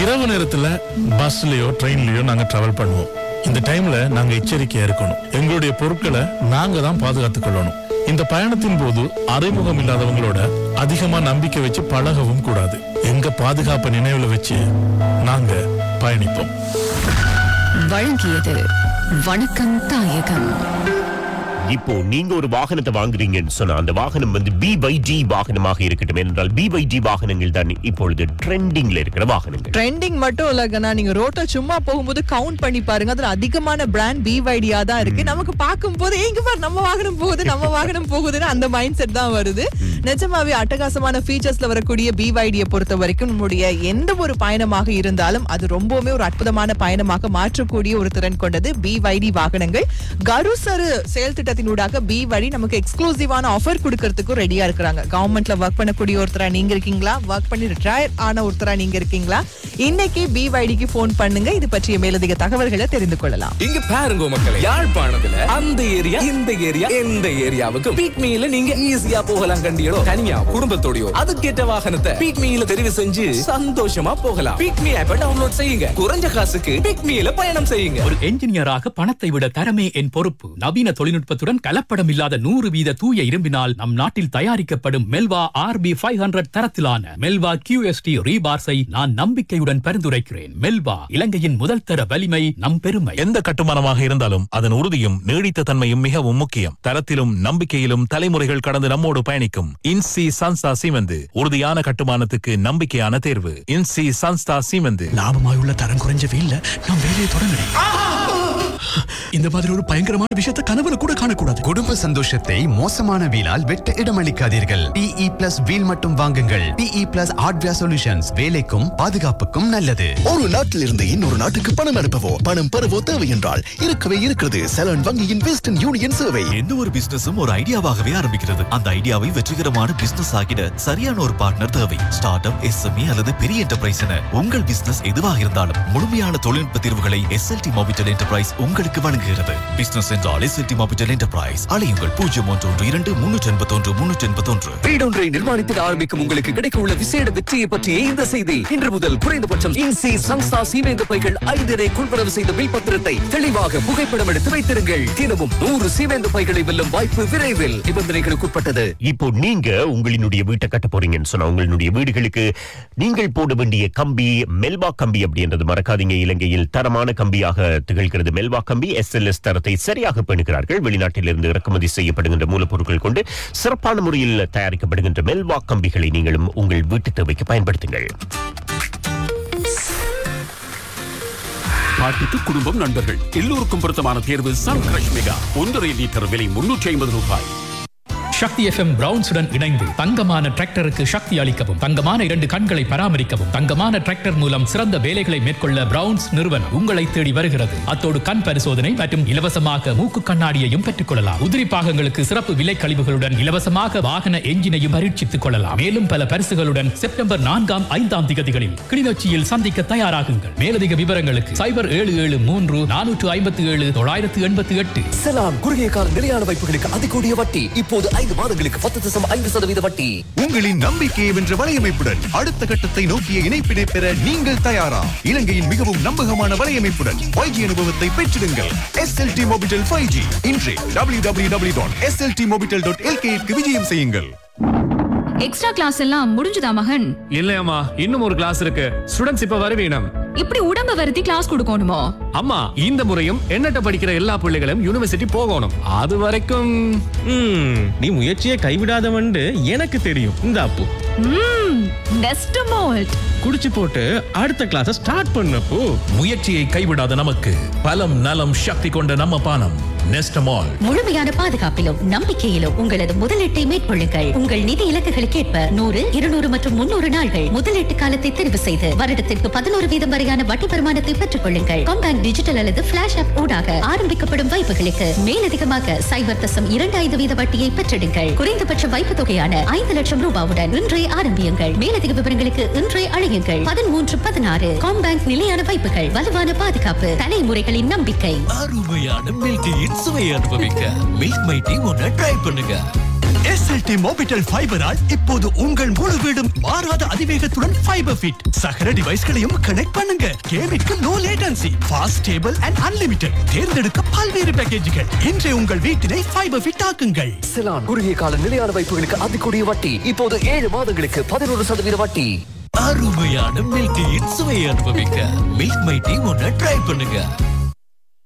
இரவு நேரத்துல பஸ்லயோ ட்ரெயின்லயோ நாங்க டிராவல் பண்ணுவோம் இந்த டைம்ல நாங்க எச்சரிக்கையா இருக்கணும் எங்களுடைய பொருட்களை நாங்க தான் பாதுகாத்துக் கொள்ளணும் இந்த பயணத்தின் போது அறிமுகம் இல்லாதவங்களோட அதிகமா நம்பிக்கை வச்சு பழகவும் கூடாது எங்க பாதுகாப்பை நினைவுல வச்சு நாங்க பயணிப்போம் வழங்கியது வணக்கம் தாயகம் இப்போ நீங்க ஒரு வாகனத்தை வாங்குறீங்கன்னு சொன்னா அந்த வாகனம் வந்து பிவைடி வாகனமாக இருக்கட்டும் என்றால் பிவைடி வாகனங்கள் தான் இப்பொழுது ட்ரெண்டிங்ல இருக்கிற வாகனங்கள் ட்ரெண்டிங் மட்டும் இல்லைங்கண்ணா நீங்க ரோட்டை சும்மா போகும்போது கவுண்ட் பண்ணி பாருங்க அதுல அதிகமான பிராண்ட் பிவைடியா தான் இருக்கு நமக்கு பார்க்கும் போது எங்க பாரு நம்ம வாகனம் போகுது நம்ம வாகனம் போகுதுன்னு அந்த மைண்ட் செட் தான் வருது நிஜமாவே அட்டகாசமான ஃபீச்சர்ஸ்ல வரக்கூடிய பிவைடியை பொறுத்த வரைக்கும் நம்முடைய எந்த ஒரு பயணமாக இருந்தாலும் அது ரொம்பவுமே ஒரு அற்புதமான பயணமாக மாற்றக்கூடிய ஒரு திறன் கொண்டது பிவைடி வாகனங்கள் கருசரு செயல் திட்டத்தினூடாக பிவைடி நமக்கு எக்ஸ்க்ளூசிவான ஆஃபர் கொடுக்கறதுக்கும் ரெடியா இருக்கிறாங்க கவர்மெண்ட்ல ஒர்க் பண்ணக்கூடிய ஒருத்தரா நீங்க இருக்கீங்களா ஒர்க் பண்ணி ரிட்டையர் ஆன ஒருத்தரா நீங்க இருக்கீங்களா இன்னைக்கு பிவைடிக்கு ஃபோன் பண்ணுங்க இது பற்றிய மேலதிக தகவல்களை தெரிந்து கொள்ளலாம் இங்க பாருங்க மக்களே யாழ்ப்பாணத்துல அந்த ஏரியா இந்த ஏரியா எந்த ஏரியாவுக்கு பீட்மியில நீங்க ஈஸியா போகலாம் கண்டியடோ தனியா குடும்பத்தோடயோ அதுக்கேற்ற வாகனத்தை பீட்மியில தெரிவு செஞ்சு சந்தோஷமா போகலாம் பீட்மி ஆப்பை டவுன்லோட் செய்யுங்க குறைஞ்ச காசுக்கு பீட்மியில பயணம் செய்யுங்க ஒரு என்ஜினியராக பணத்தை விட தரமே என் பொறுப்பு நவீன தொழில்நுட்பத்துடன் கலப்படம் இல்லாத நூறு வீத தூய இரும்பினால் நம் நாட்டில் தயாரிக்கப்படும் மெல்வா ஆர்பி ஃபைவ் ஹண்ட்ரட் தரத்திலான மெல்வா கியூஎஸ்டி ரீபார்ஸை நான் நம்பிக்கையுடன் பரிந்துரைக்கிறேன் மெல்வா இலங்கையின் முதல் தர வலிமை நம் பெருமை எந்த கட்டுமானமாக இருந்தாலும் அதன் உறுதியும் நீடித்த தன்மையும் மிகவும் முக்கியம் தரத்திலும் நம்பிக்கையிலும் தலைமுறைகள் கடந்து நம்மோடு பயணிக்கும் இன்சி சன்ஸ்தா சீமெந்து உறுதியான கட்டுமானத்துக்கு நம்பிக்கையான தேர்வு இன்சி சன்ஸ்தா சீமெந்து லாபமாயுள்ள தரம் குறைஞ்ச வீல்ல நான் வேலையை தொடங்கினேன் இந்த மாதிரி ஒரு பயங்கரமான விஷயத்தை கனவுல கூட காணக்கூடாது குடும்ப சந்தோஷத்தை மோசமான வீலால் வெட்ட இடமளிக்காதீர்கள் பிஇ பிளஸ் வீல் மட்டும் வாங்குங்கள் பிஇ பிளஸ் ஹார்ட்வேர் சொல்யூஷன்ஸ் வேலைக்கும் பாதுகாப்புக்கும் நல்லது ஒரு நாட்டில் இருந்து இன்னொரு நாட்டுக்கு பணம் அனுப்பவோ பணம் பெறவோ தேவை என்றால் இருக்கவே இருக்கிறது செலன் வங்கியின் வெஸ்டர்ன் யூனியன் சேவை எந்த ஒரு பிசினஸும் ஒரு ஐடியாவாகவே ஆரம்பிக்கிறது அந்த ஐடியாவை வெற்றிகரமான பிசினஸ் ஆகிட சரியான ஒரு பார்ட்னர் தேவை ஸ்டார்ட் அப் எஸ்எம்இ அல்லது பெரிய என்டர்பிரைஸ் என உங்கள் பிசினஸ் எதுவாக இருந்தாலும் முழுமையான தொழில்நுட்ப தீர்வுகளை எஸ்எல்டி மொபிட்டல் என்டர்பிரைஸ் உங்களுக்கு வழங்குகிறது பிசினஸ் என்றால் எஸ்எல்டி மொபிட்டல் என்டர்பிரைஸ் அழையுங்கள் பூஜ்ஜியம் ஒன்று ஒன்று இரண்டு முன்னூற்றி எண்பத்தொன்று முன்னூற்றி எண்பத்தொன்று வீடொன்றை நிர்மாணித்து ஆரம்பிக்கும் உங்களுக்கு கிடைக்க உள்ள விசேட வெற்றியை பற்றிய இந்த செய்தி இன்று முதல் குறைந்தபட்சம் இன்சி சன்ஸ்தா சீமேந்து பைகள் ஐந்தரை கொள்வனவு செய்த பில் பத்திரத்தை தெளிவாக புகைப்படம் எடுத்து வைத்திருங்கள் தினமும் நூறு சீமேந்து பைகளை வெல்லும் வாய்ப்பு விரைவில் நிபந்தனைகளுக்கு உட்பட்டது இப்போ நீங்க உங்களினுடைய வீட்டை கட்ட போறீங்கன்னு சொன்னா உங்களுடைய வீடுகளுக்கு நீங்கள் போட வேண்டிய கம்பி மெல்வா கம்பி அப்படின்றது மறக்காதீங்க இலங்கையில் தரமான கம்பியாக திகழ்கிறது மெல்வா கம்பி எஸ்எல்எஸ் தரத்தை சரியாக பேணுகிறார்கள் வெளிநாட்டிலிருந்து இறக்குமதி செய்யப்படுகின்ற மூலப்பொருட்கள் கொண்டு சிறப்பான முறையில் தயாரிக்கப்படுகின்ற மெல்வா கம்பிகளை நீங்களும் உங்கள் வீட்டு தேவைக்கு பயன்படுத்துங்கள் பாட்டுக்கு குடும்பம் நண்பர்கள் எல்லோருக்கும் பொருத்தமான தேர்வு சன் கிரஷ் மெகா ஒன்றரை லிட்டர் விலை முன்னூற்றி ஐம்பது ரூபாய் சக்தி எஃப்எம் பிரவுன்ஸுடன் இணைந்து தங்கமான டிராக்டருக்கு சக்தி அளிக்கவும் தங்கமான இரண்டு கண்களை பராமரிக்கவும் தங்கமான டிராக்டர் மூலம் சிறந்த வேலைகளை மேற்கொள்ள பிரவுன்ஸ் நிறுவனம் உங்களை தேடி வருகிறது அத்தோடு கண் பரிசோதனை மற்றும் இலவசமாக மூக்கு கண்ணாடியையும் பெற்றுக் கொள்ளலாம் உதிரி பாகங்களுக்கு சிறப்பு விலை கழிவுகளுடன் இலவசமாக வாகன எஞ்சினையும் பரீட்சித்துக் கொள்ளலாம் மேலும் பல பரிசுகளுடன் செப்டம்பர் நான்காம் ஐந்தாம் திகதிகளில் கிளிநொச்சியில் சந்திக்க தயாராகுங்கள் மேலதிக விவரங்களுக்கு சைபர் ஏழு ஏழு மூன்று நானூற்று ஐம்பத்தி ஏழு தொள்ளாயிரத்து எண்பத்தி எட்டு செலான் குறுகிய கால நிலையான வைப்புகளுக்கு அதிகூடிய வட்டி இப்போது ஐந்து மாதங்களுக்கு பத்து தசம் ஐந்து சதவீத வட்டி உங்களின் நம்பிக்கையை வென்ற வலையமைப்புடன் அடுத்த கட்டத்தை நோக்கிய இணைப்பினை பெற நீங்கள் தயாரா இலங்கையின் மிகவும் நம்பகமான வலையமைப்புடன் 5G அனுபவத்தை பெற்றிடுங்கள் எஸ்எல்டி மொபிட்டல் ஃபைவ் ஜி இன்றே W W W dot S L T Mobitel dot எல்கேக்கு விஜயம் செய்யுங்கள் எக்ஸ்ட்ரா கிளாஸ் எல்லாம் முடிஞ்சுதா மகன் இல்லையம்மா இன்னும் ஒரு கிளாஸ் இருக்கு ஸ்டூடெண்ட்ஸ் இப்ப வருவீனம் இப்படி உடம்ப வருத்தி கிளாஸ் கொடுக்கணுமோ அம்மா இந்த முறையும் என்னட்ட படிக்கிற எல்லா பிள்ளைகளும் யூனிவர்சிட்டி போகணும் அது வரைக்கும் ம், நீ முயற்சியை கைவிடாதவண்டு எனக்கு தெரியும் இந்த அப்பு நெஸ்ட் மோல்ட் குடிச்சு போட்டு அடுத்த கிளாஸ் ஸ்டார்ட் பண்ணப்போ முயற்சியை கைவிடாத நமக்கு பலம் நலம் சக்தி கொண்ட நம்ம பானம் நெஸ்டமால் முழுமையான பாதுகாப்பிலும் நம்பிக்கையிலும் உங்களது முதலீட்டை மேற்கொள்ளுங்கள் உங்கள் நிதி இலக்குகளுக்கு ஏற்ப நூறு இருநூறு மற்றும் முன்னூறு நாள்கள் முதலீட்டு காலத்தை தெரிவு செய்து வருடத்திற்கு பதினோரு வீதம் வரையான வட்டி வருமானத்தை பெற்றுக் கொள்ளுங்கள் காம்பேங்க் டிஜிட்டல் அல்லது பிளாஷ் ஆப் ஊடாக ஆரம்பிக்கப்படும் வைப்புகளுக்கு மேலதிகமாக சைபர் தசம் இரண்டு ஐந்து வீத வட்டியை பெற்றிடுங்கள் குறைந்தபட்ச வைப்பு தொகையான ஐந்து லட்சம் ரூபாவுடன் இன்றே ஆரம்பியுங்கள் மேலதிக விவரங்களுக்கு இன்றே அழையுங்கள் பதிமூன்று பதினாறு காம்பேங்க் நிலையான வைப்புகள் வலுவான பாதுகாப்பு தலைமுறைகளின் நம்பிக்கை அருமையான மில்கியின் சுவையை அனுபவிக்க மில்க் மை டீ ஒன்று ட்ரை பண்ணுங்க எஸ்எல்டி மோபிட்டல் ஃபைபரால் இப்போது உங்கள் முழு வீடும் மாறாத அதிவேகத்துடன் ஃபைபர் ஃபிட் சகல டிவைஸ்களையும் கனெக்ட் பண்ணுங்க கேமிற்கு no latency fast stable and unlimited தேர்ந்தெடுக்க பல்வேறு பேக்கேஜுகள் இன்றே உங்கள் வீட்டினை ஃபைபர் ஃபிட் ஆக்குங்கள் செலான் குறுகிய கால நிலையான வைப்புகளுக்கு அதிகூடிய வட்டி இப்போது ஏழு மாதங்களுக்கு பதினோரு சதவீத வட்டி அருமையான மில்க் சுவையை அனுபவிக்க மில்க் மை டீ ஒன்னு ட்ரை பண்ணுங்க